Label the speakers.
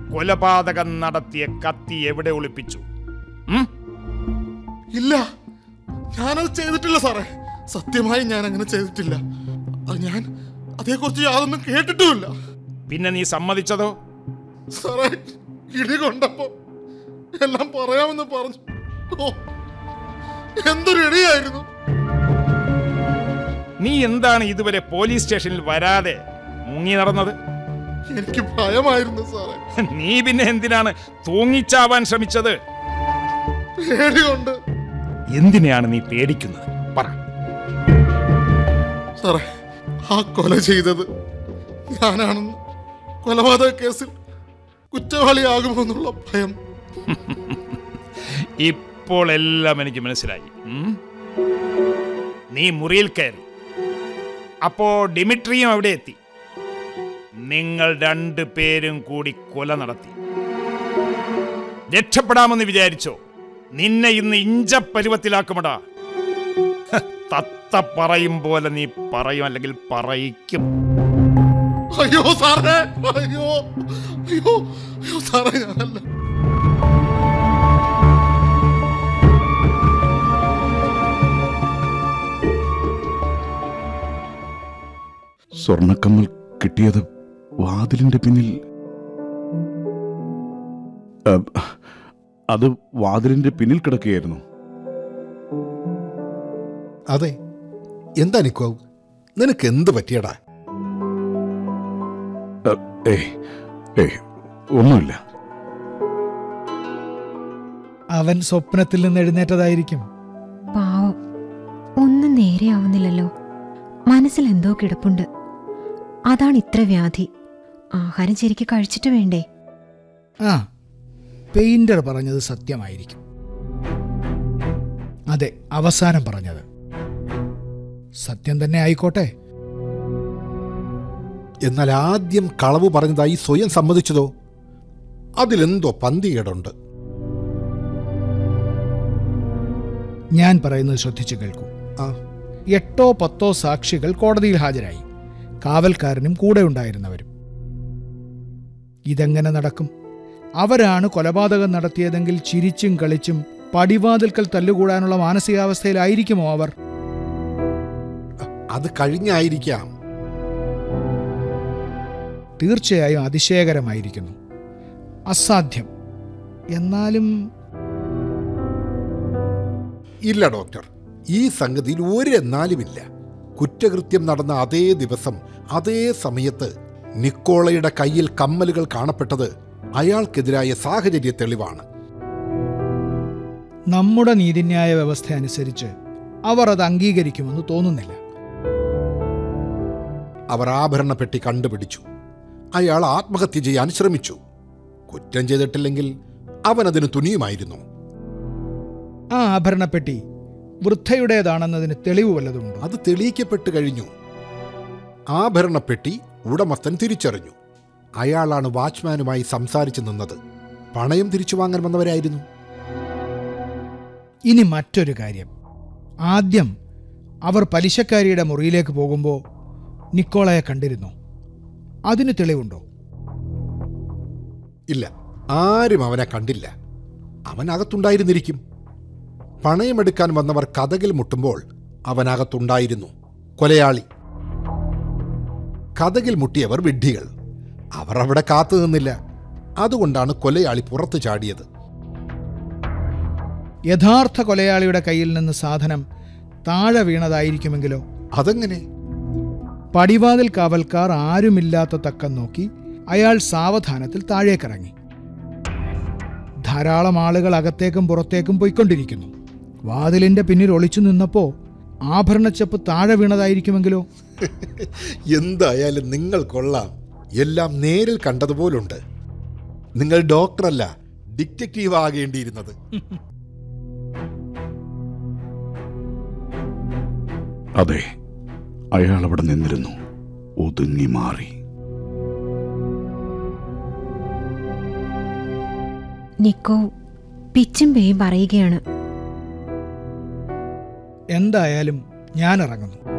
Speaker 1: കൊലപാതകം നടത്തിയ കത്തി എവിടെ ഒളിപ്പിച്ചു ഉം?
Speaker 2: ഇല്ല ഞാനത് ചെയ്തിട്ടില്ല സാറേ സത്യമായി ഞാൻ അങ്ങനെ ചെയ്തിട്ടില്ല അത് ഞാൻ അതേക്കുറിച്ച് യാതൊന്നും കേട്ടിട്ടുമില്ല
Speaker 1: പിന്നെ നീ സമ്മതിച്ചതോ
Speaker 2: സാറേ ഇടി കൊണ്ടപ്പോ എല്ലാം പറയാമെന്ന് പറഞ്ഞു ഓ എന്തൊരു ഇടിയായിരുന്നു
Speaker 1: നീ എന്താണ് ഇതുവരെ പോലീസ് സ്റ്റേഷനിൽ വരാതെ മുങ്ങി നടന്നത്
Speaker 2: എനിക്ക് ഭയമായിരുന്നു സാറേ
Speaker 1: നീ പിന്നെ എന്തിനാണ് തൂങ്ങിച്ചാവാൻ ശ്രമിച്ചത്
Speaker 2: പേടി കൊണ്ട്
Speaker 1: എന്തിനെയാണ് നീ പേടിക്കുന്നത് പറ
Speaker 2: സാറേ ആ കൊല ചെയ്തത് ഞാനാണെന്ന് കൊലപാതക കേസിൽ കുറ്റവാളിയാകുമെന്നുള്ള ഭയം
Speaker 1: ഇപ്പോൾ എല്ലാം എനിക്ക് മനസ്സിലായി ഉം? നീ മുറിയിൽ കയറി അപ്പോ ഡിമിട്രിയും അവിടെ എത്തി നിങ്ങൾ രണ്ടു പേരും കൂടി കൊല നടത്തി രക്ഷപ്പെടാമെന്ന് വിചാരിച്ചോ നിന്നെ ഇന്ന് ഇഞ്ചപ്പരുവത്തിലാക്കുമടാ ഹ, തത്ത പറയും പോലെ നീ പറയും അല്ലെങ്കിൽ പറയിക്കും
Speaker 2: അയ്യോ സാറേ അയ്യോ അയ്യോ അയ്യോ സാറേ ഞാനല്ല
Speaker 3: സ്വർണക്കമ്മൽ കിട്ടിയത് വാതിലിന്റെ പിന്നിൽ അ, അത് വാതിലിന്റെ പിന്നിൽ കിടക്കുകയായിരുന്നു
Speaker 4: അതെ എന്താ നിക്കോ നിനക്ക് എന്ത് പറ്റിയടാ
Speaker 3: അ, ഏയ് ഏയ് ഒന്നുമില്ല
Speaker 5: അവൻ സ്വപ്നത്തിൽ നിന്ന് എഴുന്നേറ്റതായിരിക്കും
Speaker 6: പാവം ഒന്നും നേരെയാവുന്നില്ലല്ലോ മനസ്സിൽ എന്തോ കിടപ്പുണ്ട് അതാണ് ഇത്ര വ്യാധി ആഹാരം ശരിക്ക് കഴിച്ചിട്ട് വേണ്ടേ
Speaker 5: ആ പെയിന്റർ പറഞ്ഞത് സത്യമായിരിക്കും അതെ അവസാനം പറഞ്ഞത് സത്യം തന്നെ ആയിക്കോട്ടെ
Speaker 4: എന്നാൽ ആദ്യം കളവ് പറഞ്ഞതായി സ്വയം സമ്മതിച്ചതോ അതിലെന്തോ പന്തികേടുണ്ട്
Speaker 5: ഞാൻ പറയുന്നത് ശ്രദ്ധിച്ചു കേൾക്കൂ
Speaker 4: ആ
Speaker 5: എട്ടോ പത്തോ സാക്ഷികൾ കോടതിയിൽ ഹാജരായി കാവൽക്കാരനും കൂടെ ഉണ്ടായിരുന്നവരും ഇതെങ്ങനെ നടക്കും അവരാണ് കൊലപാതകം നടത്തിയതെങ്കിൽ ചിരിച്ചും കളിച്ചും പടിവാതിൽക്കൽ തല്ലുകൂടാനുള്ള മാനസികാവസ്ഥയിലായിരിക്കുമോ അവർ
Speaker 4: അത് കഴിഞ്ഞായിരിക്കാം
Speaker 5: തീർച്ചയായും അതിശയകരമായിരിക്കുന്നു അസാധ്യം എന്നാലും
Speaker 4: ഇല്ല ഡോക്ടർ ഈ സംഗതിയിൽ ഒരു എന്നാലുമില്ല കുറ്റകൃത്യം നടന്ന അതേ ദിവസം അതേ സമയത്ത് നിക്കോളയുടെ കയ്യിൽ കമ്മലുകൾ കാണപ്പെട്ടത് അയാൾക്കെതിരായ സാഹചര്യ തെളിവാണ്
Speaker 5: നമ്മുടെ നീതിന്യായ വ്യവസ്ഥ അനുസരിച്ച് അവർ അത് അംഗീകരിക്കുമെന്ന് തോന്നുന്നില്ല
Speaker 4: അവർ ആഭരണ പെട്ടി കണ്ടുപിടിച്ചു അയാൾ ആത്മഹത്യ ചെയ്യാൻ ശ്രമിച്ചു കുറ്റം ചെയ്തിട്ടില്ലെങ്കിൽ അവൻ അതിന് തുനിയുമായിരുന്നു
Speaker 5: ആ ആഭരണപ്പെട്ടി വൃദ്ധയുടേതാണെന്നതിന് തെളിവ് വല്ലതുമുണ്ടോ
Speaker 4: അത് തെളിയിക്കപ്പെട്ട് കഴിഞ്ഞു ആഭരണപ്പെട്ടി ഉടമസ്ഥൻ തിരിച്ചറിഞ്ഞു അയാളാണ് വാച്ച്മാനുമായി സംസാരിച്ചു നിന്നത് പണയം തിരിച്ചു വാങ്ങാൻ വന്നവരായിരുന്നു
Speaker 5: ഇനി മറ്റൊരു കാര്യം ആദ്യം അവർ പലിശക്കാരിയുടെ മുറിയിലേക്ക് പോകുമ്പോൾ നിക്കോളയെ കണ്ടിരുന്നു അതിന് തെളിവുണ്ടോ
Speaker 4: ഇല്ല ആരും അവനെ കണ്ടില്ല അവൻ അകത്തുണ്ടായിരുന്നിരിക്കും പണയമെടുക്കാൻ വന്നവർ കഥകിൽ മുട്ടുമ്പോൾ അവൻ അകത്തുണ്ടായിരുന്നു കൊലയാളി കഥകിൽ മുട്ടിയവർ വിഡ്ഢികൾ അവർ അവിടെ കാത്തു നിന്നില്ല അതുകൊണ്ടാണ് കൊലയാളി പുറത്തു ചാടിയത്
Speaker 5: യഥാർത്ഥ കൊലയാളിയുടെ കയ്യിൽ നിന്ന് സാധനം താഴെ വീണതായിരിക്കുമെങ്കിലോ
Speaker 4: അതെങ്ങനെ
Speaker 5: പടിവാതിൽ കാവൽക്കാർ ആരുമില്ലാത്ത തക്കം നോക്കി അയാൾ സാവധാനത്തിൽ താഴേക്കിറങ്ങി ധാരാളം ആളുകൾ അകത്തേക്കും പുറത്തേക്കും പോയിക്കൊണ്ടിരിക്കുന്നു വാതിലിന്റെ പിന്നിൽ ഒളിച്ചു നിന്നപ്പോ ആഭരണച്ചപ്പ് താഴെ വീണതായിരിക്കുമെങ്കിലോ
Speaker 4: എന്തായാലും നിങ്ങൾ കൊള്ളാം എല്ലാം നേരിൽ കണ്ടതുപോലുണ്ട് നിങ്ങൾ ഡോക്ടറല്ല ഡിറ്റക്റ്റീവ് ആകേണ്ടിയിരുന്നത്
Speaker 3: അതെ അയാൾ അവിടെ നിന്നിരുന്നു ഒതുങ്ങി മാറി
Speaker 6: നിക്കോ പിച്ചും പേയും പറയുകയാണ്
Speaker 5: എന്തായാലും ഞാൻ ഇറങ്ങുന്നു